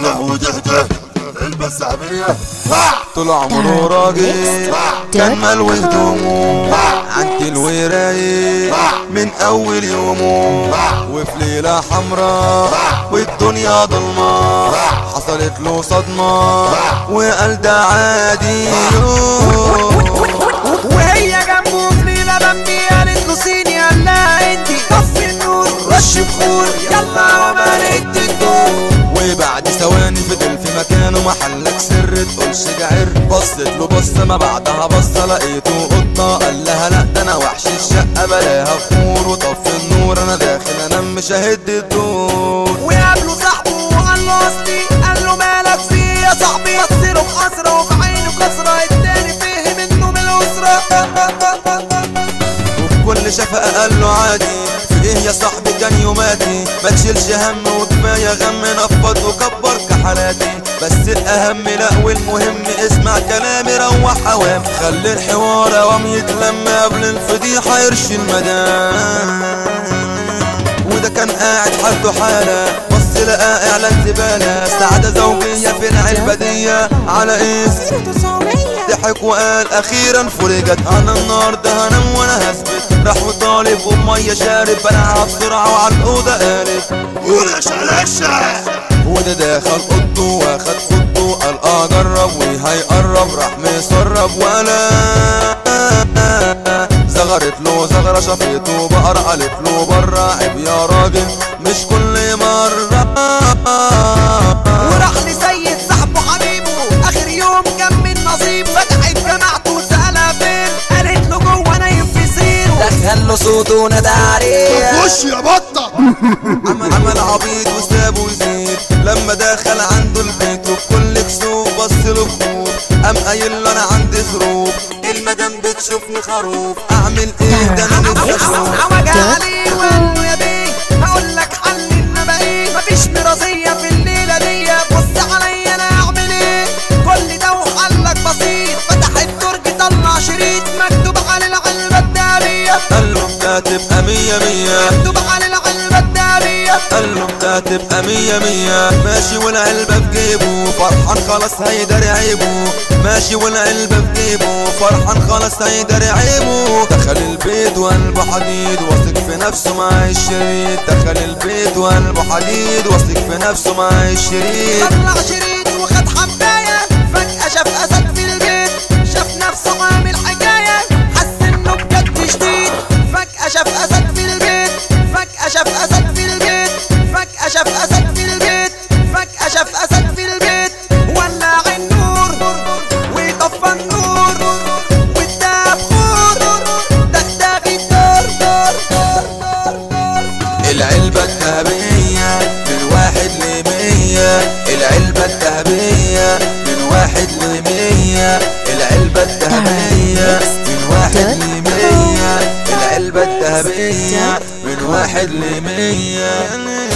صالح وتحته البس عبية طول عمره راجل كمل وهدومه عند الوراية من أول يومه وفي ليلة حمراء والدنيا ضلمة حصلت له صدمة وقال ده عادي وهي جنبه في ليلة بمبي قالت له صيني قال لها انتي طفي النور رش بخور يلا ومالت الدور وبعد ثواني فضل في مكانه محلك سر تقولش جعر بصت له بصة ما بعدها بصة لقيته قطة قال لها لا ده انا وحش الشقة بلاها فور وطفي النور انا داخل انام مش ههد الدور وقابله صاحبه وقال له اصلي قال له مالك فيه يا صاحبي بصيله بحسرة وفي عينه كسرة التاني فهم انه من الأسرة وفي كل شفقة قال له عادي في ايه يا صاحبي كان يوماتي ما تشيلش هم وكفاية غم نفض وكبر كحالاتي بس الأهم لا والمهم اسمع كلامي روح عوام خلي الحوار عوام يتلم قبل الفضيحة يرشي المدام وده كان قاعد حالته حالة بص لقى اعلان زبالة سعادة زوجية في العلبة دي على اسم ضحك وقال اخيرا فرجت انا النهارده هنام وانا هثبت راح وطالب وميه شارب بلعها بسرعه وعلى الاوضه قالب ولش لشة وده دخل اوضته واخد خطه قال اه جرب وهيقرب راح مسرب ولا زغرت له زغرة شافته بقرة قالت له برا عيب يا راجل مش كل مرة وراح لسيد صاحبه حبيبه اخر يوم كان من نصيبه فتحت جماعته وسألها فين قالت له جوه نايم في سريره دخل له صوته ونادى عليه خش يا بطة عمل عمل عبيط وسابه يزيد لما دخل عنده البيت وبكل كسوف بص له بخوف قام قايل له انا عندي ظروف المدام بتشوفني خروف اعمل ايه ده انا نفسي اشوف عوج عليه وقال له يا بيه هقول لك حل انما ايه مفيش مرضية في الليلة دي بص عليا انا اعمل ايه كل ده وحلك بسيط فتح الدرج طلع شريط مكتوب على العلبة الدهبية قال له ده تبقى مية مية مكتوب على العلبة الدهبية قال له ده تبقى مية مية ماشي والعلبة في جيبه فرحان خلاص هيداري عيبه ماشي والعلبة في جيبه فرحان خلاص هيداري عيبه دخل البيت وقلبه حديد واثق في نفسه مع الشريط دخل البيت وقلبه حديد واثق في نفسه مع الشريط طلع شريط وخد حباية فجأة شاف أسد في البيت شاف نفسه عامل حكاية حس إنه بجد شديد فجأة شاف أسد في البيت فجأة شاف أسد في البيت فجأة شاف أسد في البيت فجأة شاف أسد في البيت ولع النور وطفى النور واداه بخور دغدغ الدار دار دار دار دار العلبة الذهبية من واحد لمية العلبة الذهبية من واحد لمية العلبة الذهبية من واحد لمية العلبة الذهبية من واحد لمية